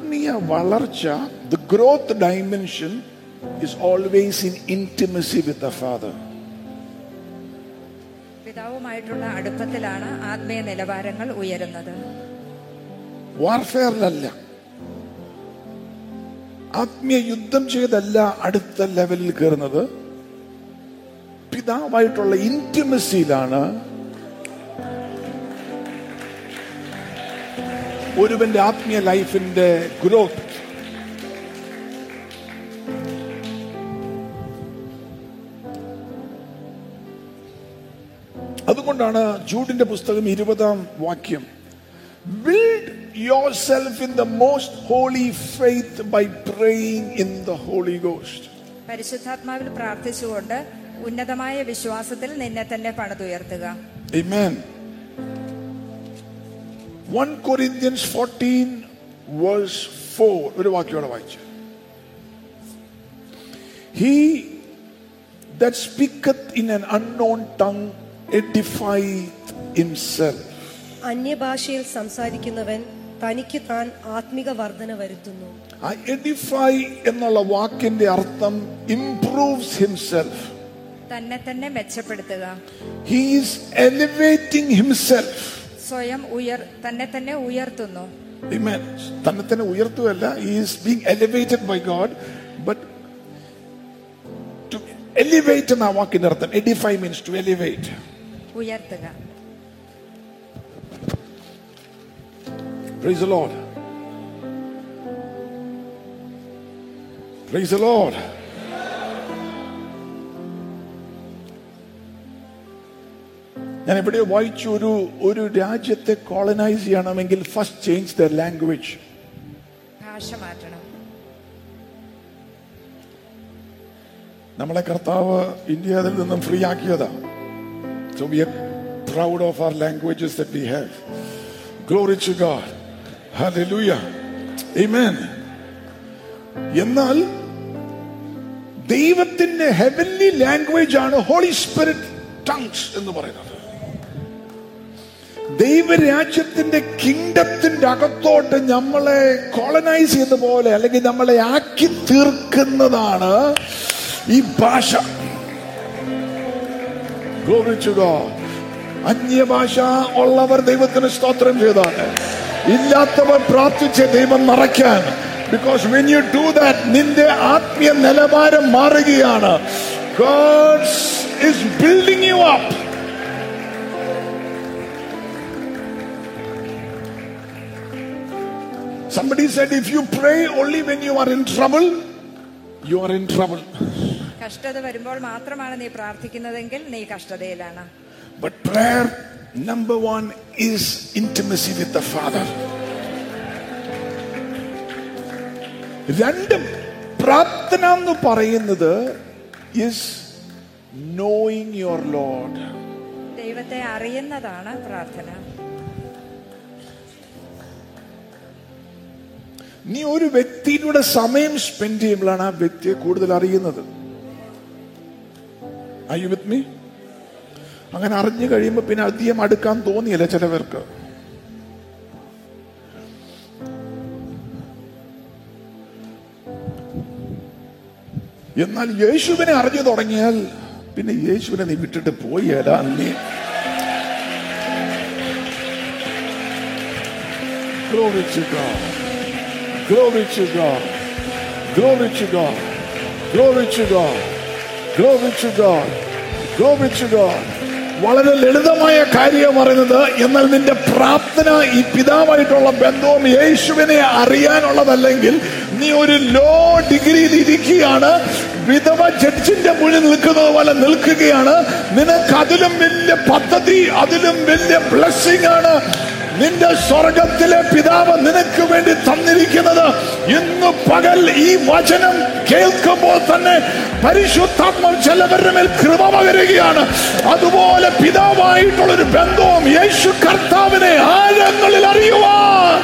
ആത്മീയ വളർച്ച the growth dimension is always in intimacy with the father പിതാവുമായിട്ടുള്ള അടുപ്പത്തിലാണ് ആത്മീയ നിലവാരങ്ങൾ ഉയരുന്നത് വാർഫെയറിലല്ല ആത്മീയ യുദ്ധം ചെയ്തല്ല അടുത്ത ലെവലിൽ കയറുന്നത് പിതാവായിട്ടുള്ള ഇന്റിമസിയിലാണ് ഒരുവന്റെ ആത്മീയ ലൈഫിന്റെ ഗ്രോത്ത് അതുകൊണ്ടാണ് ജൂഡിന്റെ പുസ്തകം ഇരുപതാം വാക്യം build yourself in the most holy faith by praying in the holy ghost പരിശുദ്ധാത്മാവിൽ പ്രാർത്ഥിച്ചുകൊണ്ട് ഉന്നതമായ വിശ്വാസത്തിൽ നിന്നെ തന്നെ പണിതുയർത്തുക Amen. 1 Corinthians 14 verse 4 ഒരു വാക്യോടെ വായിച്ചു He that speaketh in an unknown tongue edifieth himself. അന്യഭാഷയിൽ സംസാരിക്കുന്നവൻ തനിക്ക് താൻ ആത്മിക വർധന വരുത്തുന്നു ആ എഡിഫൈ എന്നുള്ള വാക്കിന്റെ അർത്ഥം ഇംപ്രൂവ്സ് ഹിംസെൽഫ് തന്നെ തന്നെ മെച്ചപ്പെടുത്തുക ഹി ഈസ് എലിവേറ്റിംഗ് ഹിംസെൽഫ് സ്വയം ഉയർ തന്നെ തന്നെ ഉയർത്തുന്നു Amen. തന്നെ തന്നെ ഉയർത്തുകയല്ല he is being elevated by God but to elevate എന്ന വാക്കിന്റെ അർത്ഥം edify means to elevate ഉയർത്തുക praise the Lord praise the Lord ഞാൻ എവിടെയോ വായിച്ചു ഒരു ഒരു രാജ്യത്തെ കോളനൈസ് ചെയ്യണമെങ്കിൽ ഫസ്റ്റ് ചേഞ്ച് ദ ലാംഗ്വേജ് ഭാഷ മാറ്റണം നമ്മളെ കർത്താവ് ഇന്ത്യ അതിൽ നിന്നും ഫ്രീ ആക്കിയതാ so we are proud of our languages that we have glory to God hallelujah amen എന്നാൽ ദൈവത്തിന്റെ ഹെവൻലി ലാംഗ്വേജ് ആണ് ഹോളി സ്പിരിറ്റ് ടങ്സ് എന്ന് പറയുന്നത് ദൈവരാജ്യത്തിന്റെ കിങ്ഡത്തിന്റെ അകത്തോട്ട് നമ്മളെ കോളനൈസ് ചെയ്ത പോലെ അല്ലെങ്കിൽ നമ്മളെ ആക്കി തീർക്കുന്നതാണ് ഈ ഭാഷ Glory to God. അന്യഭാഷ ഉള്ളവർ ദൈവത്തിന് സ്തോത്രം ചെയ്താണ് ഇല്ലാത്തവർ പ്രാർത്ഥിച്ച് ദൈവം മറയ്ക്കാൻ because when you do that നിന്റെ ആത്മീയ നിലവാരം മാറുകയാണ് God is building you up. Somebody said if you pray only when you are in trouble, you are in trouble. കഷ്ടത വരുമ്പോൾ മാത്രമാണ് നീ പ്രാർത്ഥിക്കുന്നതെങ്കിൽ നീ കഷ്ടതയിലാണ് But prayer, number one, is intimacy with the Father. രണ്ടും പ്രാർത്ഥന എന്ന് പറയുന്നത് is knowing your Lord. ദൈവത്തെ അറിയുന്നതാണ് പ്രാർത്ഥന നീ ഒരു വ്യക്തിയുടെ സമയം സ്പെൻഡ് ചെയ്യുമ്പോഴാണ് ആ വ്യക്തിയെ കൂടുതൽ അറിയുന്നത് Are you with me? അങ്ങനെ അറിഞ്ഞു കഴിയുമ്പോൾ പിന്നെ അധികം അടുക്കാൻ തോന്നിയല്ല ചിലവർക്ക് എന്നാൽ യേശുവിനെ അറിഞ്ഞു തുടങ്ങിയാൽ പിന്നെ യേശുവിനെ നീ വിട്ടിട്ട് പോയല്ല നീ Glory to God. Glory to God. Glory to God. Glory to God. Glory to God. Glory to God. വളരെ ലളിതമായ കാര്യം പറയുന്നത് എന്നാൽ നിന്റെ പ്രാർത്ഥന ഈ പിതാവായിട്ടുള്ള ബന്ധവും യേശുവിനെ അറിയാനുള്ളതല്ലെങ്കിൽ നീ ഒരു ലോ ഡിഗ്രിയിൽ ഇരിക്കുകയാണ് വിധവ ജഡ്ജിന്റെ മുന്നിൽ നിൽക്കുന്നത് പോലെ നിൽക്കുകയാണ് നിനക്ക് അതിലും വലിയ പദ്ധതി അതിലും വലിയ ബ്ലെസ്സിങ് ആണ് നിന്റെ സ്വർഗത്തിലെ പിതാവ് നിനക്ക് വേണ്ടി തന്നിരിക്കുന്നത് ഇന്ന് പകൽ ഈ വചനം കേൾക്കുമ്പോൾ തന്നെ പരിശുദ്ധാത്മ ചിലവരുടെ മേൽ കൃപ പകരുകയാണ് അതുപോലെ പിതാവായിട്ടുള്ള ഒരു ബന്ധവും യേശു കർത്താവിനെ ആഴങ്ങളിൽ അറിയുവാൻ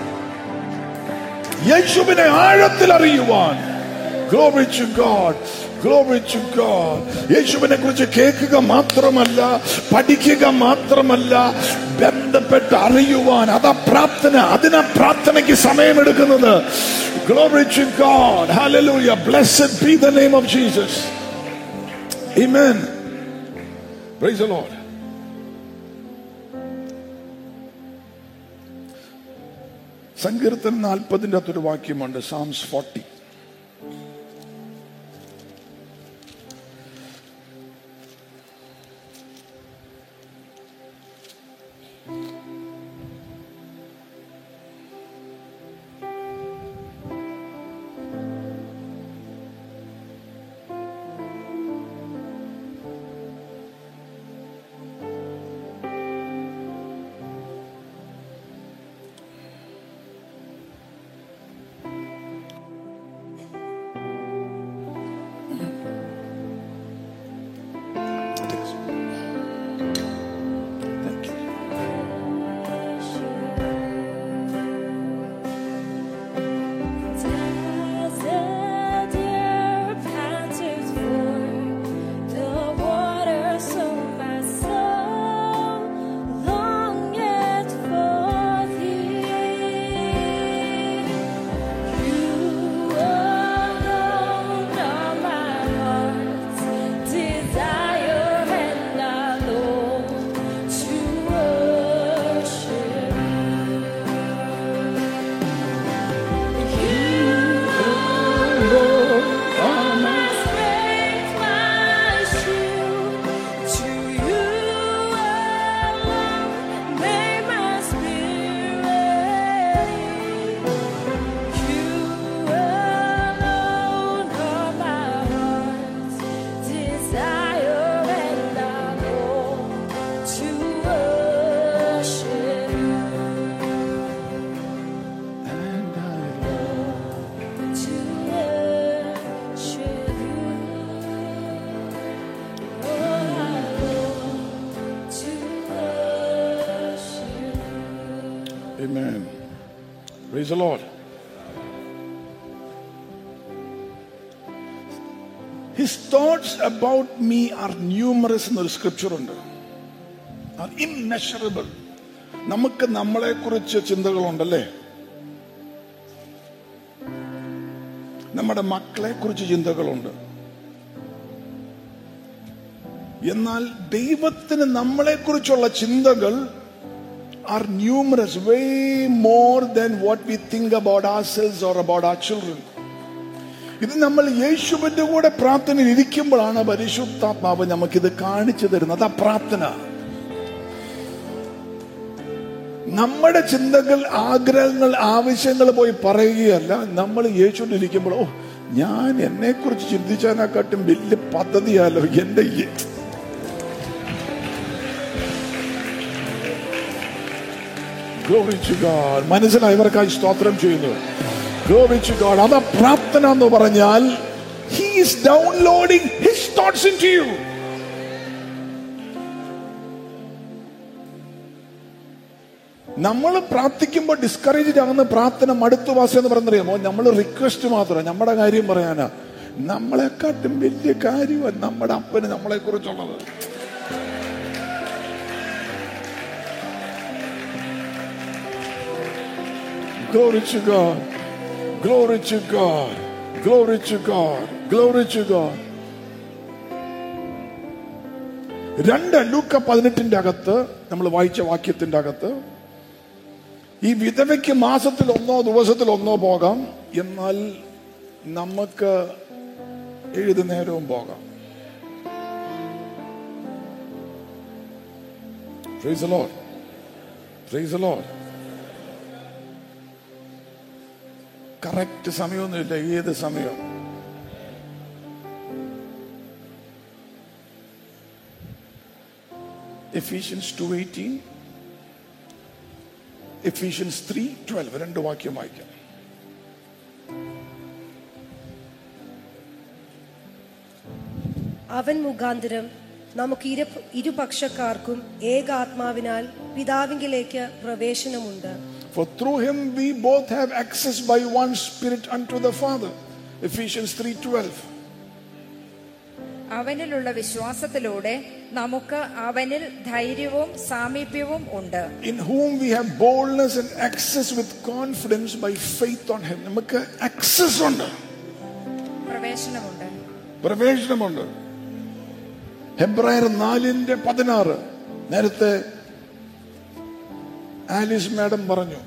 യേശുവിനെ ആഴത്തിൽ അറിയുവാൻ Glory to God. Glory to God. യേശുവിനെ കുറിച്ച് കേൾക്കുക മാത്രമല്ല പഠിക്കുക മാത്രമല്ല ബന്ധപ്പെട്ട് അറിയുവാൻ അതാ പ്രാർത്ഥന അതിനാ പ്രാർത്ഥനയ്ക്ക് സമയമെടുക്കുന്നത് Glory to God. Hallelujah. Blessed be the name of Jesus. Amen. Praise the Lord. സങ്കീർത്തൻ നാൽപ്പതിൻ്റെ അകത്തൊരു വാക്യമുണ്ട് Psalms forty Thank you. As the deer panteth for the water, so my soul longeth for thee. You alone are my heart's desire, and I long to worship my strength, my shield. To you alone may my spirit You alone are my heart's desire, and I long to worship you. And I To worship you, oh, I long to worship you. Amen. Praise the Lord. His thoughts about me are numerous എന്നൊരു scripture ഉണ്ട് are immeasurable നമുക്ക് നമ്മളെ കുറിച്ച് ചിന്തകളുണ്ടല്ലേ നമ്മുടെ മക്കളെ കുറിച്ച് ചിന്തകളുണ്ട് എന്നാൽ ദൈവത്തിന് നമ്മളെ കുറിച്ചുള്ള ചിന്തകൾ are numerous, way more than what we think about ourselves or about our children. ഇത് നമ്മൾ യേശുവിന്റെ കൂടെ പ്രാർത്ഥനയിൽ ഇരിക്കുമ്പോഴാണ് പരിശുദ്ധാത്മാവ് നമുക്കിത് കാണിച്ചു തരുന്നത് അതാ പ്രാർത്ഥന നമ്മുടെ ചിന്തകൾ ആഗ്രഹങ്ങൾ ആവശ്യങ്ങൾ പോയി പറയുകയല്ല നമ്മൾ യേശുവിന്റെ ഇരിക്കുമ്പോൾ ഓ ഞാൻ എന്നെ കുറിച്ച് ചിന്തിച്ചതിനെക്കാട്ടും വലിയ പദ്ധതിയാലോ എന്റെ ഈ- Glory to God. മനസ്സിലായവർക്കായി സ്തോത്രം ചെയ്യുന്നു Glory to God. അതാ പ്രാർത്ഥന എന്ന് പറഞ്ഞാൽ He is downloading His thoughts into you. നമ്മൾ പ്രാർത്ഥിക്കുമ്പോൾ ഡിസ്കറേജ്ഡ് ആകുന്ന പ്രാർത്ഥന മടുത്തു വാസം എന്ന് പറയുന്നറിയാമോ നമ്മൾ റിക്വസ്റ്റ് മാത്രം നമ്മുടെ കാര്യം പറയാനാ നമ്മളെക്കാട്ടും വലിയ കാര്യമാണ് നമ്മുടെ അപ്പന് നമ്മളെ കുറിച്ചുള്ളത് Glory to God. Glory to God. Glory to God. Glory to God. രണ്ട് ലൂക്ക പതിനെട്ടിന്റെ അകത്ത് നമ്മൾ വായിച്ച വാക്യത്തിന്റെ അകത്ത് ഈ വിധവയ്ക്ക് മാസത്തിൽ ഒന്നോ ദിവസത്തിൽ ഒന്നോ പോകാം എന്നാൽ നമുക്ക് ഏത് നേരവും പോകാം Praise the Lord. Praise the Lord. Correct സമയമൊന്നുമില്ല ഏത് സമയം Ephesians two eighteen Ephesians three twelve രണ്ട് വാക്യം വായിക്കാം അവൻ മുഖാന്തരം നമുക്ക് ഇരു ഇരുപക്ഷക്കാർക്കും ഏകാത്മാവിനാൽ പിതാവിങ്കിലേക്ക് പ്രവേശനമുണ്ട് For through him we both have access by one spirit unto the Father. Ephesians 3:12. അവനിലുള്ള വിശ്വാസത്തിലൂടെ നമുക്ക് അവനിൽ ധൈര്യവും സാമീപ്യവും ഉണ്ട് in whom we have boldness and access with confidence by faith on him നമുക്ക് access ഉണ്ട് പ്രവേശനമുണ്ട് പ്രവേശനമുണ്ട് ഹെബ്രായർ നാലിന്റെ പതിനാറ് നേരത്തെ ആലിസ് മാഡം പറഞ്ഞു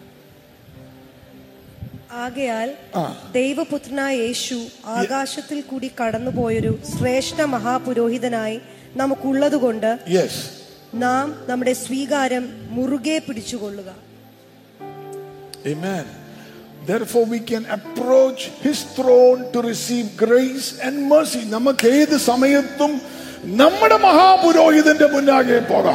ആകയാൽ ആ. ദൈവപുത്രനായ യേശു ആകാശത്തിൽ കൂടി കടന്നുപോയൊരു ശ്രേഷ്ഠ മഹാപുരോഹിതനായി നമുക്കുള്ളതുകൊണ്ട് യെസ് നാം നമ്മുടെ സ്വീകാരം മുറുകെ പിടിച്ചുകൊള്ളുക Amen. Therefore, we can approach His throne to receive grace and mercy. നമുക്ക് ഏത് സമയത്തും നമ്മുടെ മഹാപുരോഹിതന്റെ മുന്നാകെ പോകാം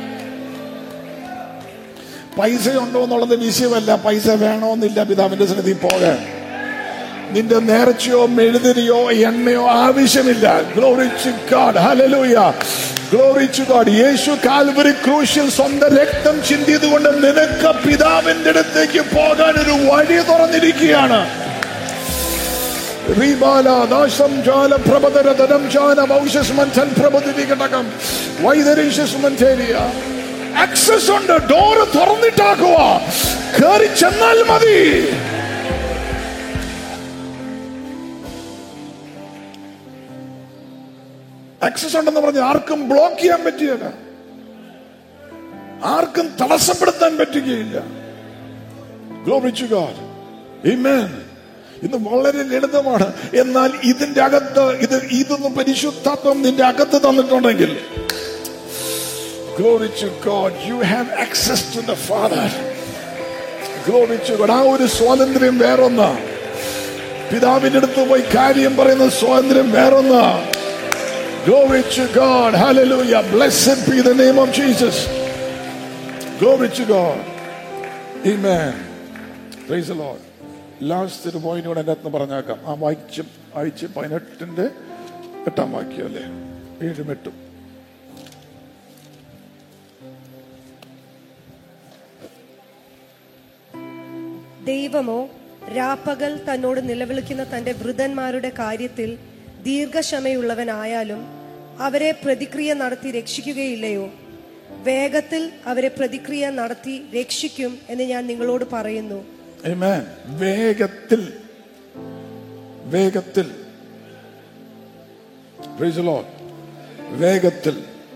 പൈസ ഉണ്ടോ എന്നുള്ളത് വിഷയമല്ല പൈസ വേണമെന്നില്ല പിതാവിന്റെ സന്നിധി പോകാൻ നിന്റെ നേർച്ചയോ മെഴുതിരിയോ എണ്ണയോ ആവശ്യമില്ല glory to God hallelujah glory to God യേശു കാൽവരി ക്രൂശിൽ സ്വന്തം രക്തം ചിന്തിയത് കൊണ്ട് നിനക്ക് പിതാവിന്റെ അടുത്തേക്ക് പോകാൻ ഒരു വഴി തുറന്നിരിക്കുകയാണ് റീബാല നാശം ജാല പ്രബദര ധനം ജാന മൗശസ്മന്ധൻ പ്രബദിനി ഘടകം വൈദരീശസ്മന്ധേരിയ ആക്സസ് ഉണ്ട് ഡോറ് തുറന്നിട്ടാക്കുക കയറി ചെന്നാൽ മതി ആക്സസ് ഉണ്ടെന്ന് പറഞ്ഞ് ആർക്കും ബ്ലോക്ക് ചെയ്യാൻ പറ്റിയല്ല ആർക്കും തടസ്സപ്പെടുത്താൻ പറ്റുകയില്ല Glory to God. Amen. ഇന്ന് വളരെ ലളിതമാണ് എന്നാൽ ഇതിന്റെ അകത്ത് ഇത് ഇതൊന്നും പരിശുദ്ധാത്വം നിന്റെ അകത്ത് തന്നിട്ടുണ്ടെങ്കിൽ Glory to God. You have access to the Father. Glory to God. ആ ഒരു സ്വാതന്ത്ര്യം വേറൊന്ന് പിതാവിന്റെ അടുത്ത് പോയി കാര്യം പറയുന്ന സ്വാതന്ത്ര്യം വേറൊന്ന് Glory to God. Hallelujah. Blessed be the name of Jesus. Glory to God. Amen. Praise the Lord. Last ഒരു പോയിന്റ് കൂടെ എൻ്റെ അകത്ത് പറഞ്ഞേക്കാം ആ വായിച്ച് വായിച്ച് പതിനെട്ടിന്റെ എട്ടാം വാക്യം അല്ലേ ഏഴും എട്ടും ദൈവമോ രാപ്പകൽ തന്നോട് നിലവിളിക്കുന്ന തന്റെ വൃതന്മാരുടെ കാര്യത്തിൽ ദീർഘക്ഷമയുള്ളവനായാലും അവരെ പ്രതിക്രിയ നടത്തി രക്ഷിക്കുകയില്ലയോ വേഗത്തിൽ അവരെ പ്രതിക്രിയ നടത്തി രക്ഷിക്കും എന്ന് ഞാൻ നിങ്ങളോട് പറയുന്നു Amen. വേഗത്തിൽ വേഗത്തിൽ Praise the Lord. വേഗത്തിൽ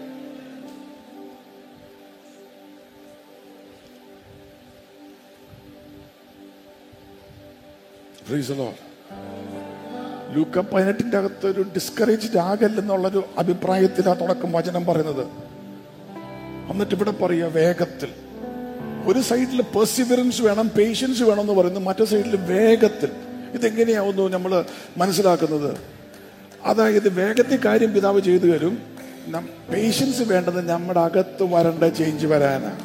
Praise the Lord. ലൂക്ക പതിനെട്ടിന്റെ അകത്ത് ഒരു ഡിസ്കറേജ്ഡ് ആകല്ലെന്നുള്ളൊരു അഭിപ്രായത്തിലാണ് തുടക്കം വചനം പറയുന്നത് എന്നിട്ട് ഇവിടെ പറയുക വേഗത്തിൽ ഒരു സൈഡിൽ പെർസിവറൻസ് വേണം പേഷ്യൻസ് വേണം എന്ന് പറയുന്നു മറ്റേ സൈഡിൽ വേഗത്തിൽ ഇതെങ്ങനെയാവുന്നു നമ്മൾ മനസ്സിലാക്കുന്നത് അതായത് വേഗത്തിൽ കാര്യം പിതാവ് ചെയ്തു തരും പേഷ്യൻസ് വേണ്ടത് നമ്മുടെ അകത്ത് വരേണ്ട ചേഞ്ച് വരാനാണ്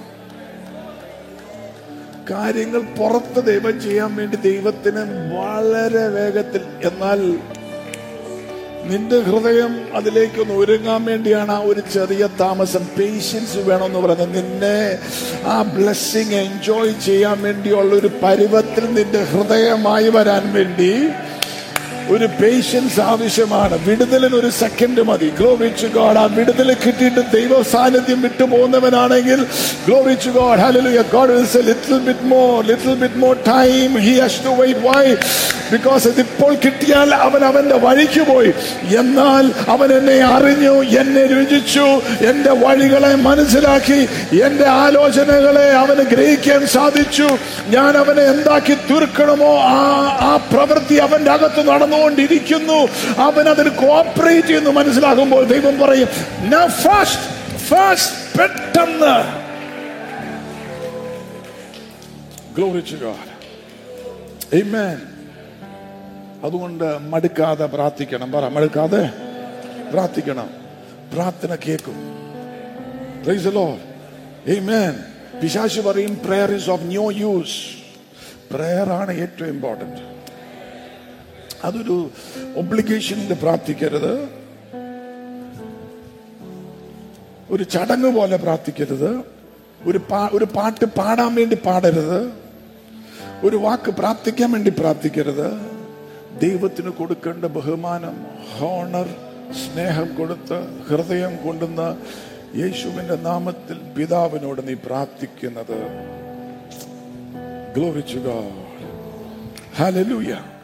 കാര്യങ്ങൾ പുറത്ത് ദൈവം ചെയ്യാൻ വേണ്ടി ദൈവത്തിന് വളരെ വേഗത്തിൽ എന്നാൽ നിന്റെ ഹൃദയം അതിലേക്കൊന്ന് ഒരുങ്ങാൻ വേണ്ടിയാണ് ആ ഒരു ചെറിയ താമസം പേഷ്യൻസ് വേണമെന്ന് പറയുന്നത് നിന്നെ ആ ബ്ലെസ്സിങ് എൻജോയ് ചെയ്യാൻ വേണ്ടിയുള്ള ഒരു പരുവത്തിൽ നിന്റെ ഹൃദയമായി വരാൻ വേണ്ടി ഒരു പേഷ്യൻസ് ആവശ്യമാണ് വിടുതലിന് ഒരു സെക്കൻഡ് മതി ഗ്ലോറിച്ച് ഗോഡ് ആ വിടുതൽ കിട്ടിയിട്ട് ദൈവ സാന്നിധ്യം വിട്ടു പോകുന്നവനാണെങ്കിൽ glory to God hallelujah God will say little bit more little bit more time he has to wait why because ഇതിപ്പോൾ കിട്ടിയാൽ അവൻ അവന്റെ വഴിക്ക് പോയി എന്നാൽ അവൻ എന്നെ അറിഞ്ഞു എന്നെ രുചിച്ചു എന്റെ വഴികളെ മനസ്സിലാക്കി എന്റെ ആലോചനകളെ അവന് ഗ്രഹിക്കാൻ സാധിച്ചു ഞാൻ അവനെ എന്താക്കി തീർക്കണമോ ആ ആ പ്രവൃത്തി അവന്റെ അകത്ത് നടന്നുകൊണ്ടിരിക്കുന്നു അവൻ അതിന് കോപ്പറേറ്റ് ചെയ്യുന്നു മനസ്സിലാകുമ്പോൾ ദൈവം പറയും ഫാസ്റ്റ് ഫാസ്റ്റ് പെട്ടെന്ന് Glory to God. Amen. അതുകൊണ്ട് മടുക്കാതെ പ്രാർത്ഥിക്കണം പറ മടുക്കാതെ പ്രാർത്ഥിക്കണം പ്രാർത്ഥന കേൾക്കും Praise the Lord. Amen. പിശാശ് പറയും prayer is of no use. prayer ആണ് ഏറ്റവും ഇമ്പോർട്ടന്റ് അതൊരു ഒബ്ലിഗേഷനിൽ പ്രാർത്ഥിക്കരുത് ഒരു ചടങ്ങ് പോലെ പ്രാർത്ഥിക്കരുത് ഒരു പാ ഒരു പാട്ട് പാടാൻ വേണ്ടി പാടരുത് ഒരു വാക്ക് പ്രാർത്ഥിക്കാൻ വേണ്ടി പ്രാർത്ഥിക്കരുത് ദൈവത്തിന് കൊടുക്കേണ്ട ബഹുമാനം ഹോണർ സ്നേഹം കൊടുത്ത് ഹൃദയം കൊണ്ടുന്ന യേശുവിന്റെ നാമത്തിൽ പിതാവിനോട് നീ പ്രാർത്ഥിക്കുന്നത് ഗ്ലോറിച്ചുക ഹലലൂയ